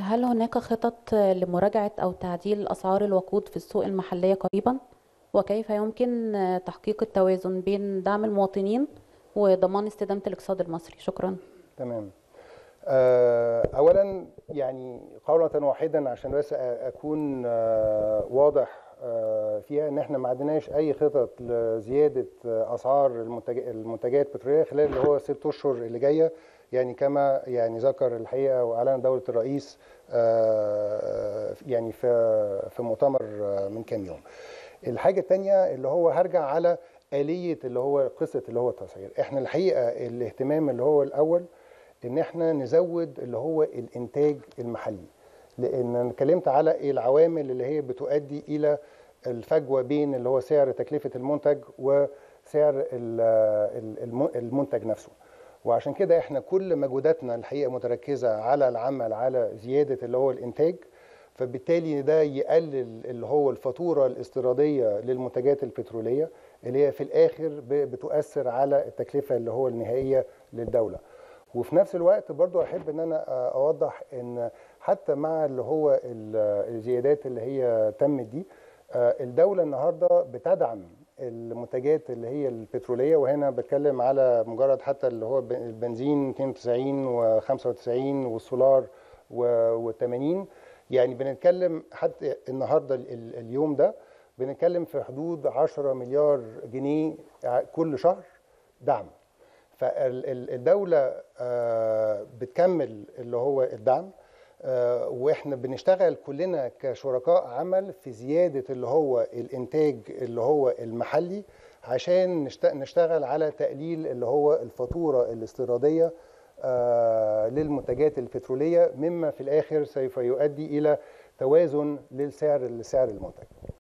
هل هناك خطط لمراجعة أو تعديل أسعار الوقود في السوق المحلية قريبا؟ وكيف يمكن تحقيق التوازن بين دعم المواطنين وضمان استدامة الاقتصاد المصري؟ شكرا. تمام. آه، اولا يعني قوله واحدا عشان بس اكون آه، واضح آه، فيها ان احنا ما عندناش اي خطط لزياده اسعار المنتج- المنتجات البتروليه خلال اللي هو ست اشهر اللي جايه يعني كما يعني ذكر الحقيقه واعلن دوله الرئيس آه، يعني في في مؤتمر آه، من كام يوم. الحاجه الثانيه اللي هو هرجع على اليه اللي هو قصه اللي هو التسعير احنا الحقيقه الاهتمام اللي هو الاول ان احنا نزود اللي هو الانتاج المحلي لان انا اتكلمت على إيه العوامل اللي هي بتؤدي الى الفجوه بين اللي هو سعر تكلفه المنتج وسعر ال- ال- الم- المنتج نفسه وعشان كده احنا كل مجهوداتنا الحقيقه متركزه على العمل على زياده اللي هو الانتاج فبالتالي ده يقلل اللي هو الفاتوره الاستيراديه للمنتجات البتروليه اللي هي في الاخر ب- بتؤثر على التكلفه اللي هو النهائيه للدوله وفي نفس الوقت برضو احب ان انا اوضح ان حتى مع اللي هو ال- الزيادات اللي هي تمت دي آه، الدوله النهارده بتدعم المنتجات اللي هي البتروليه وهنا بتكلم على مجرد حتى اللي هو ب- البنزين 92 و95 والسولار و80 يعني بنتكلم حتى النهارده ال- ال- اليوم ده بنتكلم في حدود 10 مليار جنيه ع- كل شهر دعم فالدولة بتكمل اللي هو الدعم آه، واحنا بنشتغل كلنا كشركاء عمل في زيادة اللي هو الانتاج اللي هو المحلي عشان نشت- نشتغل على تقليل اللي هو الفاتورة الاستيرادية آه، للمنتجات البترولية مما في الآخر سوف يؤدي إلى توازن للسعر لسعر المنتج